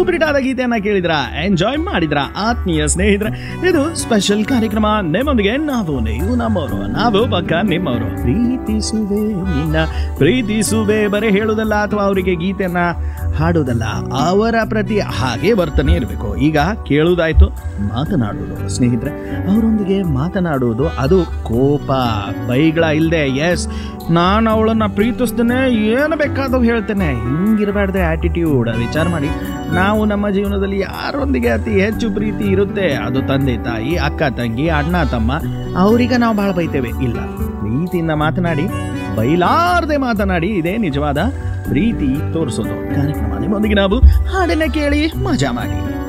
super hit ಆದ ಗೀತೆಯನ್ನ ಕೇಳಿದ್ರ ಎಂಜಾಯ್ ಮಾಡಿದ್ರ ಆತ್ಮೀಯ ಸ್ನೇಹಿತರೆ ಇದು ಸ್ಪೆಷಲ್ ಕಾರ್ಯಕ್ರಮ ನಿಮ್ಮೊಂದಿಗೆ ನಾವು ನೀವು ನಮ್ಮವರು ನಾವು ಪಕ್ಕ ನಿಮ್ಮವರು ಪ್ರೀತಿಸುವೆ ನಿನ್ನ ಪ್ರೀತಿಸುವೆ ಬರೀ ಹೇಳುವುದಲ್ಲ ಅಥವಾ ಅವರಿಗೆ ಗೀತೆಯನ್ನ ಹಾಡುವುದಲ್ಲ ಅವರ ಪ್ರತಿ ಹಾಗೆ ವರ್ತನೆ ಇರಬೇಕು ಈಗ ಕೇಳುವುದಾಯ್ತು ಮಾತನಾಡುವುದು ಸ್ನೇಹಿತರೆ ಅವರೊಂದಿಗೆ ಮಾತನಾಡುವುದು ಅದು ಕೋಪ ಬೈಗಳ ಇಲ್ಲದೆ ಎಸ್ ನಾನು ಅವಳನ್ನ ಪ್ರೀತಿಸ್ತೇನೆ ಏನು ಬೇಕಾದರೂ ಹೇಳ್ತೇನೆ ಹಿಂಗಿರಬಾರ್ದೆ ಆಟಿಟ್ಯೂಡ್ ವಿಚಾರ ಮಾಡಿ ನಾವು ನಮ್ಮ ಜೀವನದಲ್ಲಿ ಯಾರೊಂದಿಗೆ ಅತಿ ಹೆಚ್ಚು ಪ್ರೀತಿ ಇರುತ್ತೆ ಅದು ತಂದೆ ತಾಯಿ ಅಕ್ಕ ತಂಗಿ ಅಣ್ಣ ತಮ್ಮ ಅವರಿಗೆ ನಾವು ಭಾಳ ಬೈತೇವೆ ಇಲ್ಲ ಪ್ರೀತಿಯಿಂದ ಮಾತನಾಡಿ ಬೈಲಾರ್ದೆ ಮಾತನಾಡಿ ಇದೇ ನಿಜವಾದ ಪ್ರೀತಿ ತೋರಿಸೋದು ಕಾರ್ಯಕ್ರಮ ನಿಮ್ಮೊಂದಿಗೆ ನಾವು ಹಾಡನ್ನ ಕೇಳಿ ಮಜಾ ಮಾಡಿ